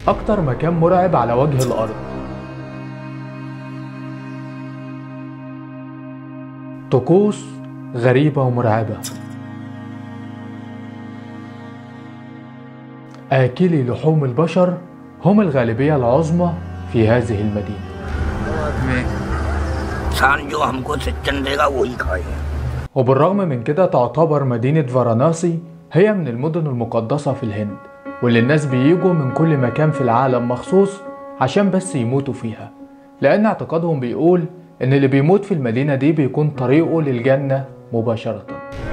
أكتر مكان مرعب على وجه الأرض طقوس غريبة ومرعبة آكلي لحوم البشر هم الغالبية العظمى في هذه المدينة इंसान जो हमको सच्चन देगा वही खाएगा وبالرغم من كده تعتبر مدينة فاراناسي هي من المدن المقدسة في الهند واللي الناس بيجوا من كل مكان في العالم مخصوص عشان بس يموتوا فيها لأن اعتقادهم بيقول إن اللي بيموت في المدينة دي بيكون طريقه للجنة مباشرة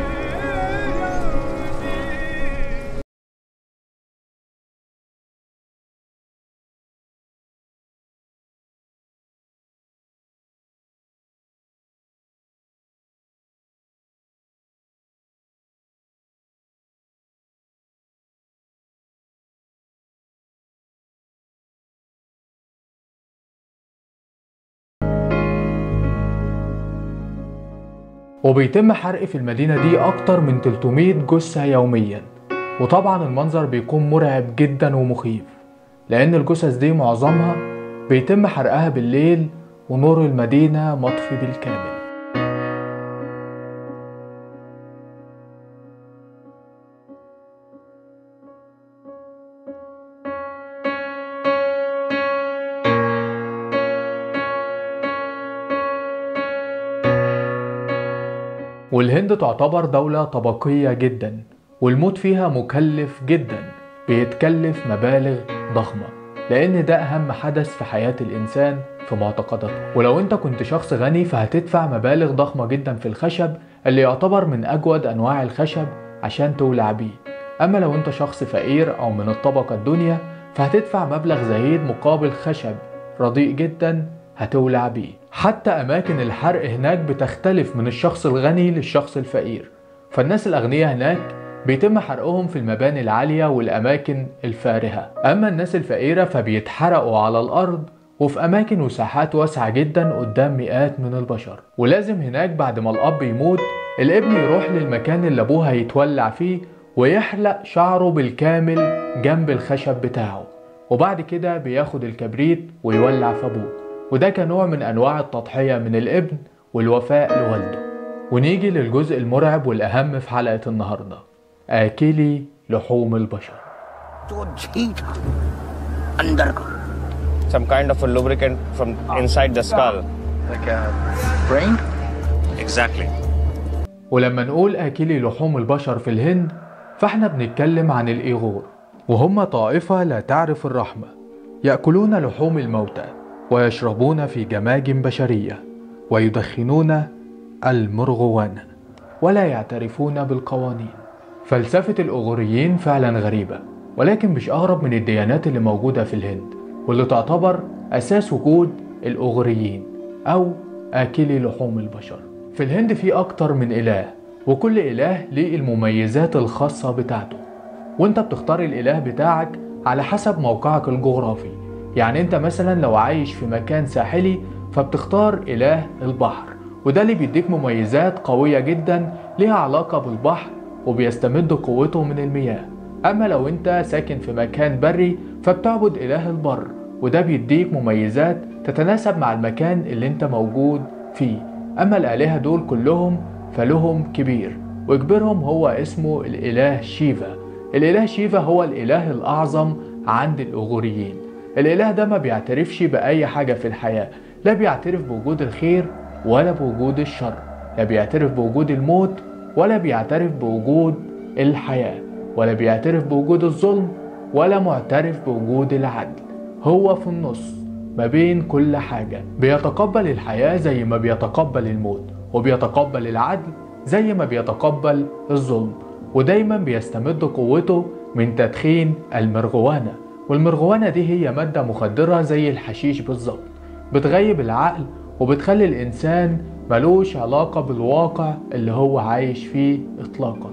وبيتم حرق في المدينة دي أكتر من 300 جثة يوميا وطبعا المنظر بيكون مرعب جدا ومخيف لأن الجثث دي معظمها بيتم حرقها بالليل ونور المدينة مطفي بالكامل والهند تعتبر دولة طبقية جدا والموت فيها مكلف جدا بيتكلف مبالغ ضخمة لأن ده أهم حدث في حياة الإنسان في معتقداته ولو أنت كنت شخص غني فهتدفع مبالغ ضخمة جدا في الخشب اللي يعتبر من أجود أنواع الخشب عشان تولع بيه أما لو أنت شخص فقير أو من الطبقة الدنيا فهتدفع مبلغ زهيد مقابل خشب رديء جدا هتولع بيه حتى أماكن الحرق هناك بتختلف من الشخص الغني للشخص الفقير فالناس الأغنياء هناك بيتم حرقهم في المباني العالية والأماكن الفارهة أما الناس الفقيرة فبيتحرقوا على الأرض وفي أماكن وساحات واسعة جدا قدام مئات من البشر ولازم هناك بعد ما الأب يموت الابن يروح للمكان اللي أبوه هيتولع فيه ويحلق شعره بالكامل جنب الخشب بتاعه وبعد كده بياخد الكبريت ويولع في أبوه وده كنوع من أنواع التضحية من الابن والوفاء لوالده ونيجي للجزء المرعب والأهم في حلقة النهاردة آكلي لحوم البشر जो जी था अंदर का some kind of a lubricant from inside the skull. Like a brain? Exactly. ولما نقول آكلي لحوم البشر في الهند فاحنا بنتكلم عن الإيغور وهم طائفة لا تعرف الرحمة يأكلون لحوم الموتى ويشربون في جماجم بشرية ويدخنون المرغوانة ولا يعترفون بالقوانين فلسفة الأغوريين فعلا غريبة ولكن مش أغرب من الديانات اللي موجودة في الهند واللي تعتبر أساس وجود الأغوريين أو آكلي لحوم البشر في الهند في أكتر من إله وكل إله ليه المميزات الخاصة بتاعته وانت بتختار الإله بتاعك على حسب موقعك الجغرافي يعني انت مثلا لو عايش في مكان ساحلي فبتختار إله البحر وده اللي بيديك مميزات قوية جدا ليها علاقة بالبحر وبيستمد قوته من المياه أما لو أنت ساكن في مكان بري فبتعبد إله البر وده بيديك مميزات تتناسب مع المكان اللي أنت موجود فيه أما الآلهة دول كلهم فلهم كبير وكبيرهم هو اسمه الإله شيفا الإله شيفا هو الإله الأعظم عند الأغوريين الإله ده ما بيعترفش بأي حاجة في الحياة لا بيعترف بوجود الخير ولا بوجود الشر لا بيعترف بوجود الموت ولا بيعترف بوجود الحياة ولا بيعترف بوجود الظلم ولا معترف بوجود العدل هو في النص ما بين كل حاجة بيتقبل الحياة زي ما بيتقبل الموت وبيتقبل العدل زي ما بيتقبل الظلم ودايما بيستمد قوته من تدخين المرغوانة والمرغوانة دي هي مادة مخدرة زي الحشيش بالظبط بتغيب العقل وبتخلي الإنسان ملوش علاقة بالواقع اللي هو عايش فيه إطلاقا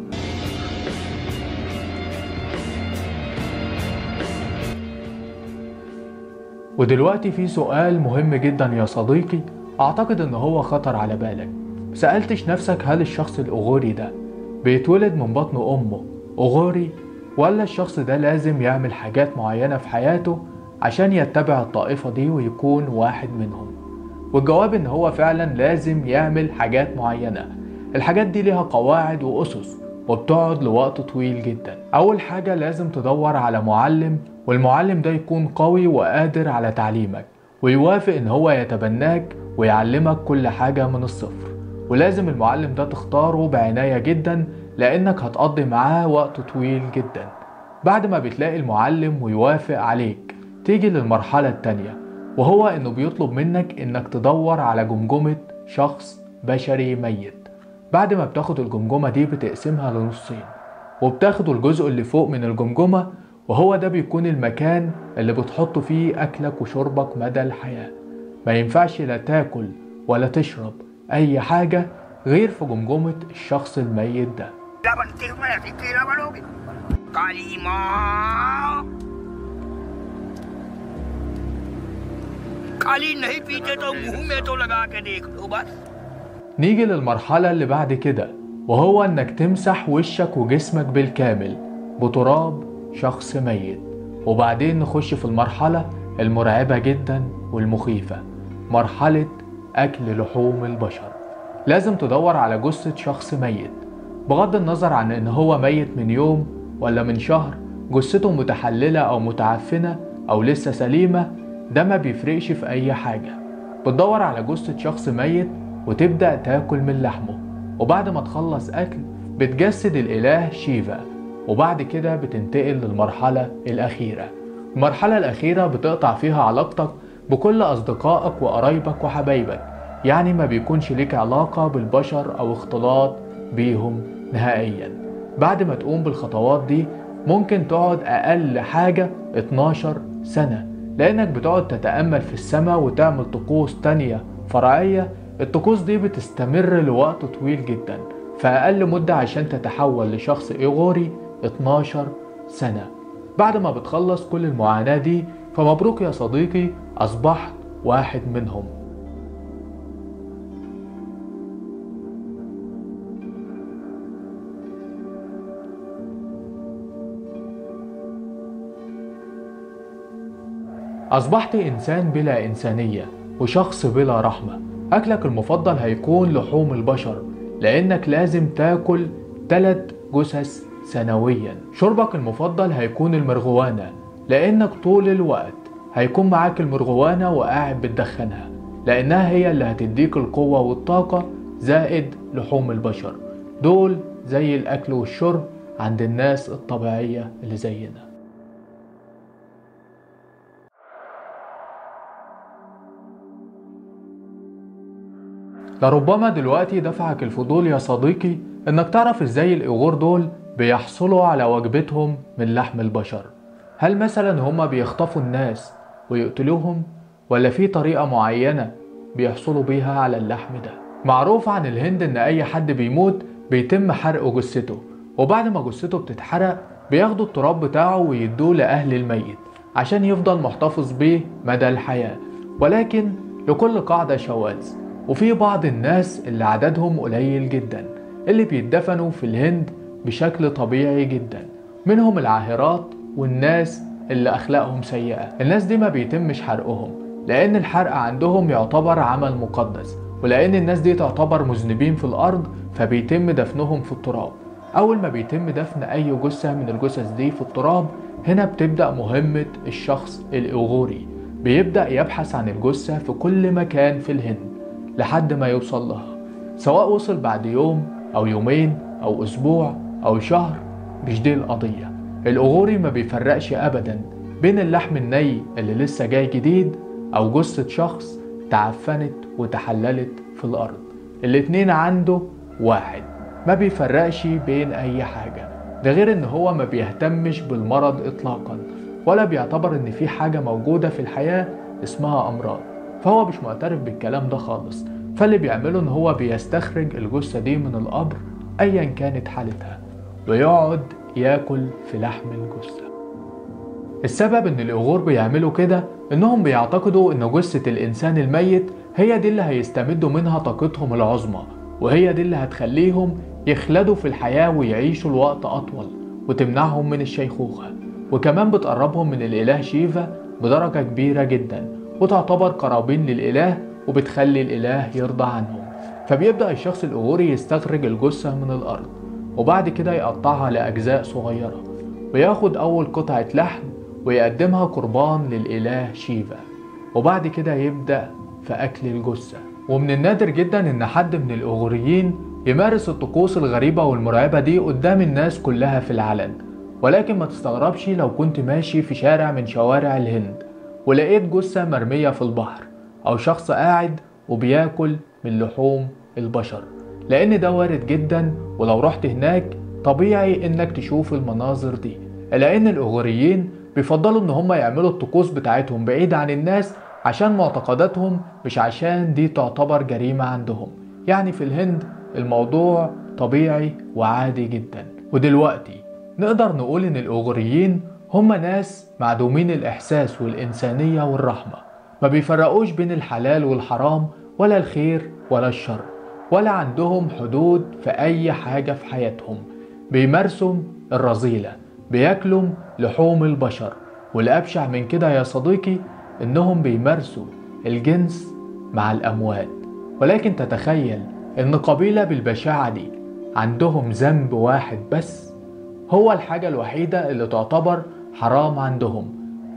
ودلوقتي في سؤال مهم جدا يا صديقي أعتقد إن هو خطر على بالك سألتش نفسك هل الشخص الأغوري ده بيتولد من بطن أمه أغوري ولا الشخص ده لازم يعمل حاجات معينة في حياته عشان يتبع الطائفة دي ويكون واحد منهم والجواب ان هو فعلا لازم يعمل حاجات معينة الحاجات دي ليها قواعد وأسس وبتقعد لوقت طويل جدا أول حاجة لازم تدور على معلم والمعلم ده يكون قوي وقادر على تعليمك ويوافق ان هو يتبناك ويعلمك كل حاجة من الصفر ولازم المعلم ده تختاره بعناية جدا لانك هتقضي معاه وقت طويل جدا بعد ما بتلاقي المعلم ويوافق عليك تيجي للمرحلة التانية وهو انه بيطلب منك انك تدور على جمجمة شخص بشري ميت بعد ما بتاخد الجمجمة دي بتقسمها لنصين وبتاخد الجزء اللي فوق من الجمجمة وهو ده بيكون المكان اللي بتحط فيه أكلك وشربك مدى الحياة ما ينفعش لا تاكل ولا تشرب أي حاجة غير في جمجمة الشخص الميت ده Laban tirma ya si tira balogi. Kalima. काली नहीं पीते तो मुंह में तो लगा के देख लो बस نيجي للمرحلة اللي بعد كده وهو إنك تمسح وشك وجسمك بالكامل بتراب شخص ميت وبعدين نخش في المرحلة المرعبة جدا والمخيفة مرحلة أكل لحوم البشر لازم تدور على جثة شخص ميت بغض النظر عن إن هو ميت من يوم ولا من شهر جثته متحللة أو متعفنة أو لسه سليمة ده ما بيفرقش في أي حاجة بتدور على جثة شخص ميت وتبدأ تاكل من لحمه وبعد ما تخلص أكل بتجسد الإله شيفا وبعد كده بتنتقل للمرحلة الأخيرة المرحلة الأخيرة بتقطع فيها علاقتك بكل أصدقائك وقرايبك وحبايبك يعني ما بيكونش ليك علاقة بالبشر أو اختلاط بيهم نهائيا بعد ما تقوم بالخطوات دي ممكن تقعد أقل حاجة 12 سنة لأنك بتقعد تتأمل في السماء وتعمل طقوس تانية فرعية الطقوس دي بتستمر لوقت طويل جدا فأقل مدة عشان تتحول لشخص إيغوري 12 سنة بعد ما بتخلص كل المعاناة دي فمبروك يا صديقي أصبحت واحد منهم أصبحت إنسان بلا إنسانية وشخص بلا رحمة أكلك المفضل هيكون لحوم البشر لأنك لازم تاكل تلات جثث سنويا شربك المفضل هيكون المرغوانة لأنك طول الوقت هيكون معاك المرغوانة وقاعد بتدخنها لأنها هي اللي هتديك القوة والطاقة زائد لحوم البشر دول زي الأكل والشرب عند الناس الطبيعية اللي زينا لربما دلوقتي دفعك الفضول يا صديقي انك تعرف ازاي الايغور دول بيحصلوا على وجبتهم من لحم البشر هل مثلا هما بيخطفوا الناس ويقتلوهم ولا في طريقة معينة بيحصلوا بيها على اللحم ده معروف عن الهند ان اي حد بيموت بيتم حرق جثته وبعد ما جثته بتتحرق بياخدوا التراب بتاعه ويدوه لأهل الميت عشان يفضل محتفظ بيه مدى الحياة ولكن لكل قاعدة شواذ وفي بعض الناس اللي عددهم قليل جدا اللي بيتدفنوا في الهند بشكل طبيعي جدا منهم العاهرات والناس اللي أخلاقهم سيئة الناس دي ما بيتمش حرقهم لأن الحرق عندهم يعتبر عمل مقدس ولأن الناس دي تعتبر مذنبين في الأرض فبيتم دفنهم في التراب أول ما بيتم دفن أي جثة من الجثث دي في التراب هنا بتبدأ مهمة الشخص الإيغوري بيبدأ يبحث عن الجثة في كل مكان في الهند لحد ما يوصل لها سواء وصل بعد يوم أو يومين أو أسبوع أو شهر مش دي القضية الأغوري ما بيفرقش أبدا بين اللحم الني اللي لسه جاي جديد أو جثة شخص تعفنت وتحللت في الأرض الاتنين عنده واحد ما بيفرقش بين أي حاجة ده غير إن هو ما بيهتمش بالمرض إطلاقا ولا بيعتبر إن في حاجة موجودة في الحياة اسمها أمراض فهو مش معترف بالكلام ده خالص فاللي بيعمله ان هو بيستخرج الجثة دي من القبر ايا كانت حالتها ويقعد ياكل في لحم الجثة السبب ان الاغور بيعملوا كده انهم بيعتقدوا ان جثة الانسان الميت هي دي اللي هيستمدوا منها طاقتهم العظمى وهي دي اللي هتخليهم يخلدوا في الحياة ويعيشوا الوقت اطول وتمنعهم من الشيخوخة وكمان بتقربهم من الإله شيفا بدرجة كبيرة جدا وتعتبر قرابين للإله وبتخلي الإله يرضى عنهم فبيبدأ الشخص الأغوري يستخرج الجثة من الأرض وبعد كده يقطعها لأجزاء صغيرة وياخد أول قطعة لحم ويقدمها قربان للإله شيفا وبعد كده يبدأ في أكل الجثة ومن النادر جدا إن حد من الأغوريين يمارس الطقوس الغريبة والمرعبة دي قدام الناس كلها في العلن ولكن ما تستغربش لو كنت ماشي في شارع من شوارع الهند ولقيت جثة مرمية في البحر أو شخص قاعد وبياكل من لحوم البشر لأن ده وارد جدا ولو رحت هناك طبيعي إنك تشوف المناظر دي لأن الأغوريين بيفضلوا إن هم يعملوا الطقوس بتاعتهم بعيد عن الناس عشان معتقداتهم مش عشان دي تعتبر جريمة عندهم يعني في الهند الموضوع طبيعي وعادي جدا ودلوقتي نقدر نقول ان الاغريين هم ناس معدومين الاحساس والانسانيه والرحمه ما بيفرقوش بين الحلال والحرام ولا الخير ولا الشر ولا عندهم حدود في اي حاجه في حياتهم بيمارسوا الرذيله بياكلوا لحوم البشر والابشع من كده يا صديقي انهم بيمارسوا الجنس مع الاموات ولكن تتخيل ان قبيله بالبشاعه دي عندهم ذنب واحد بس هو الحاجة الوحيدة اللي تعتبر حرام عندهم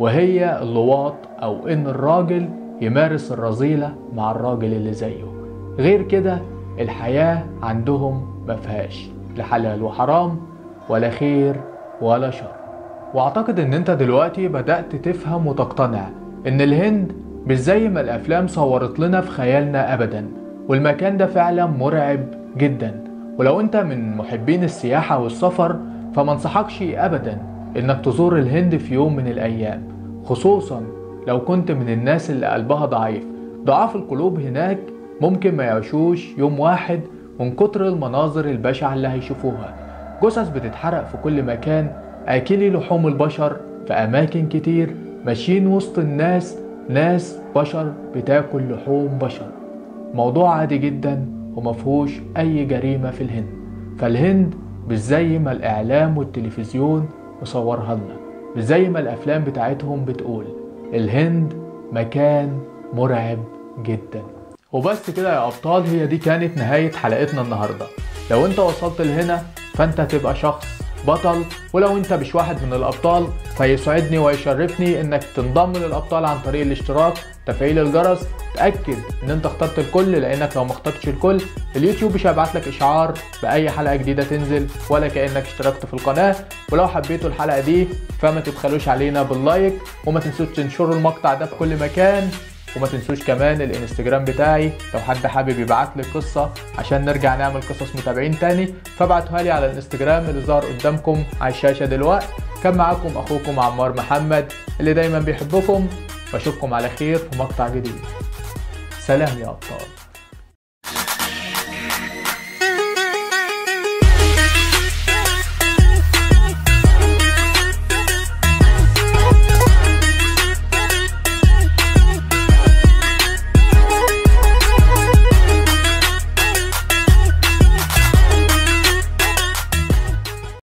وهي اللواط أو إن الراجل يمارس الرذيلة مع الراجل اللي زيه غير كده الحياة عندهم مفيهاش لا حلال وحرام ولا خير ولا شر واعتقد ان انت دلوقتي بدأت تفهم وتقتنع ان الهند مش زي ما الافلام صورت لنا في خيالنا ابدا والمكان ده فعلا مرعب جدا ولو انت من محبين السياحة والسفر فما انصحكش ابدا انك تزور الهند في يوم من الايام خصوصا لو كنت من الناس اللي قلبها ضعيف ضعاف القلوب هناك ممكن ما يعيشوش يوم واحد من كتر المناظر البشعة اللي هيشوفوها جثث بتتحرق في كل مكان اكلي لحوم البشر في اماكن كتير ماشيين وسط الناس ناس بشر بتاكل لحوم بشر موضوع عادي جدا ومفهوش اي جريمة في الهند فالهند مش زي ما الإعلام والتلفزيون مصورها لنا مش زي ما الأفلام بتاعتهم بتقول الهند مكان مرعب جدا وبس كده يا أبطال هي دي كانت نهاية حلقتنا النهاردة لو انت وصلت لهنا فانت هتبقى شخص بطل ولو انت مش واحد من الابطال فيسعدني ويشرفني انك تنضم للابطال عن طريق الاشتراك تفعيل الجرس تاكد ان انت اخترت الكل لانك لو ما اخترتش الكل اليوتيوب مش هيبعت لك اشعار باي حلقه جديده تنزل ولا كانك اشتركت في القناه ولو حبيتوا الحلقه دي فما تبخلوش علينا باللايك وما تنسوش تنشروا المقطع ده في كل مكان وما تنسوش كمان الانستجرام بتاعي لو حد حابب يبعت لي قصة عشان نرجع نعمل قصص متابعين تاني فابعتوها لي على الانستجرام اللي ظهر قدامكم على الشاشة دلوقتي كان معاكم اخوكم عمار محمد اللي دايما بيحبكم واشوفكم على خير في مقطع جديد سلام يا ابطال